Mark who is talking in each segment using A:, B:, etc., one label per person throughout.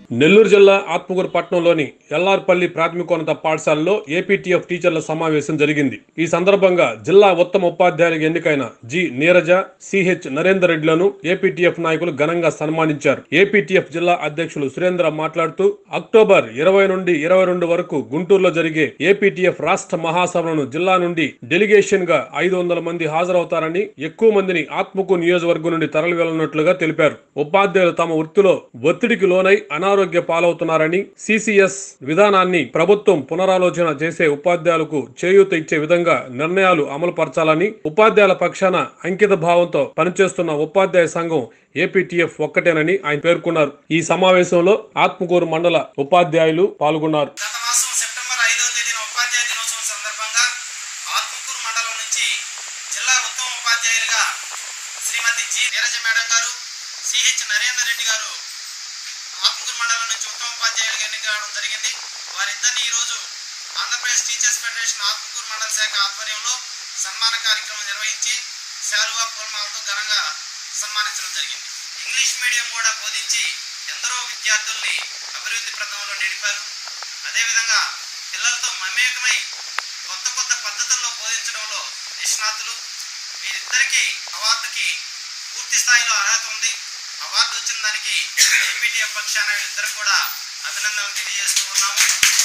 A: నెల్లూరు జిల్లా ఆత్మకూరు పట్టణంలోని ఎల్లార్పల్లి ప్రాథమికోన్నత పాఠశాలలో ఏపీటీఎఫ్ టీచర్ల సమావేశం జరిగింది ఈ సందర్భంగా జిల్లా ఉత్తమ ఉపాధ్యాయులకు ఎన్నికైన జి నీరజ సిహెచ్ నరేందర్ రెడ్డిలను ఏపీటీఎఫ్ నాయకులు ఘనంగా సన్మానించారు ఏపీటీఎఫ్ జిల్లా అధ్యక్షులు సురేంద్ర మాట్లాడుతూ అక్టోబర్ ఇరవై నుండి ఇరవై రెండు వరకు గుంటూరులో జరిగే ఏపీటీఎఫ్ రాష్ట్ర మహాసభలను జిల్లా నుండి డెలిగేషన్ గా ఐదు వందల మంది హాజరవుతారని ఎక్కువ మందిని ఆత్మకూరు నియోజకవర్గం నుండి తరలి వెళ్లనున్నట్లుగా తెలిపారు ఉపాధ్యాయులు తమ వృత్తిలో ఒత్తిడికి లోనై అనారోగ్య పాలవుతున్నారని సిసిఎస్ విధానాన్ని ప్రభుత్వం పునరాలోచన చేసే ఉపాధ్యాయులకు చేయూత ఇచ్చే విధంగా నిర్ణయాలు అమలు పరచాలని ఉపాధ్యాయుల పక్షాన అంకిత భావంతో పనిచేస్తున్న ఉపాధ్యాయ సంఘం ఏపీటీఎఫ్ ఒక్కటేనని ఆయన పేర్కొన్నారు ఈ సమావేశంలో ఆత్మకూరు మండల ఉపాధ్యాయులు పాల్గొన్నారు
B: గత మాసం సెప్టెంబర్ ఐదవ తేదీన ఉపాధ్యాయ దినోత్సవం సందర్భంగా ఆత్మకూరు మండలం నుంచి జిల్లా ఉత్తమ ఉపాధ్యాయులుగా Srimati G Neeraja madam garu CH Narender Reddy garu Atmakur మండలం నుంచి ఉత్తమ ఉపాధ్యాయులుగా ఎన్నిక కావడం జరిగింది వారిద్దరిని ఈరోజు ఆంధ్రప్రదేశ్ టీచర్స్ ఫెడరేషన్ ఆత్మకూరు మండల శాఖ ఆధ్వర్యంలో సన్మాన కార్యక్రమం నిర్వహించి శాలువా పూలమాలతో ఘనంగా సన్మానించడం జరిగింది ఇంగ్లీష్ మీడియం కూడా బోధించి ఎందరో విద్యార్థుల్ని అభివృద్ధి ప్రథమంలో నడిపారు అదేవిధంగా పిల్లలతో మమేకమై కొత్త కొత్త పద్ధతుల్లో బోధించడంలో నిష్ణాతులు వీరిద్దరికీ అవార్డుకి పూర్తి స్థాయిలో అర్హత ఉంది అవార్డు వచ్చిన దానికి ఏపీటీఎఫ్ పక్షాన వీళ్ళిద్దరు కూడా అభినందనలు తెలియజేస్తూ ఉన్నాము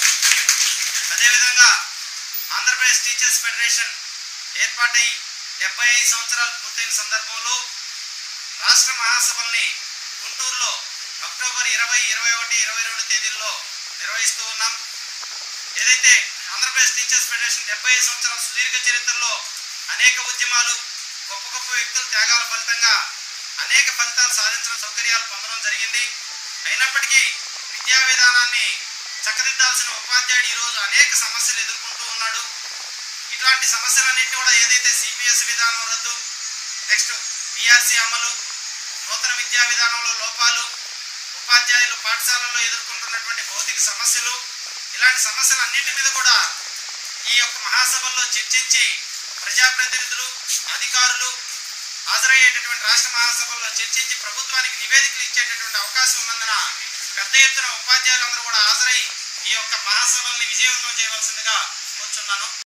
B: అదేవిధంగా ఆంధ్రప్రదేశ్ టీచర్స్ ఫెడరేషన్ ఏర్పాటై డెబ్బై ఐదు సంవత్సరాలు పూర్తయిన సందర్భంలో రాష్ట్ర మహాసభల్ని గుంటూరులో అక్టోబర్ ఇరవై ఇరవై ఒకటి ఇరవై రెండు తేదీల్లో నిర్వహిస్తూ ఉన్నాం ఏదైతే ఆంధ్రప్రదేశ్ టీచర్స్ ఫెడరేషన్ డెబ్బై ఐదు సంవత్సరాల సుదీర్ఘ చరిత్రలో అనేక ఉద్యమాలు గొప్ప గొప్ప వ్యక్తుల త్యాగాల ఫలితంగా అనేక ఫలితాలు సాధించడం సౌకర్యాలు పొందడం జరిగింది అయినప్పటికీ విద్యా విధానాన్ని చక్కదిద్దాల్సిన ఉపాధ్యాయుడు ఈరోజు అనేక సమస్యలు ఎదుర్కొంటూ ఉన్నాడు ఇట్లాంటి సమస్యలన్నింటినీ కూడా ఏదైతే సిపిఎస్ విధానం రద్దు నెక్స్ట్ పిఆర్సీ అమలు నూతన విద్యా విధానంలో లోపాలు ఉపాధ్యాయులు పాఠశాలల్లో ఎదుర్కొంటున్నటువంటి భౌతిక సమస్యలు ఇలాంటి సమస్యలన్నింటి మీద కూడా ఈ యొక్క మహాసభల్లో చర్చించి ప్రజాప్రతినిధులు అధికారులు హాజరయ్యేటటువంటి రాష్ట్ర మహాసభల్లో చర్చించి ప్రభుత్వానికి నివేదికలు ఇచ్చేటటువంటి అవకాశం ఉన్నందున పెద్ద ఎత్తున ఉపాధ్యాయులందరూ కూడా హాజరై ఈ యొక్క మహాసభల్ని విజయవంతం చేయవలసిందిగా కోరుచున్నాను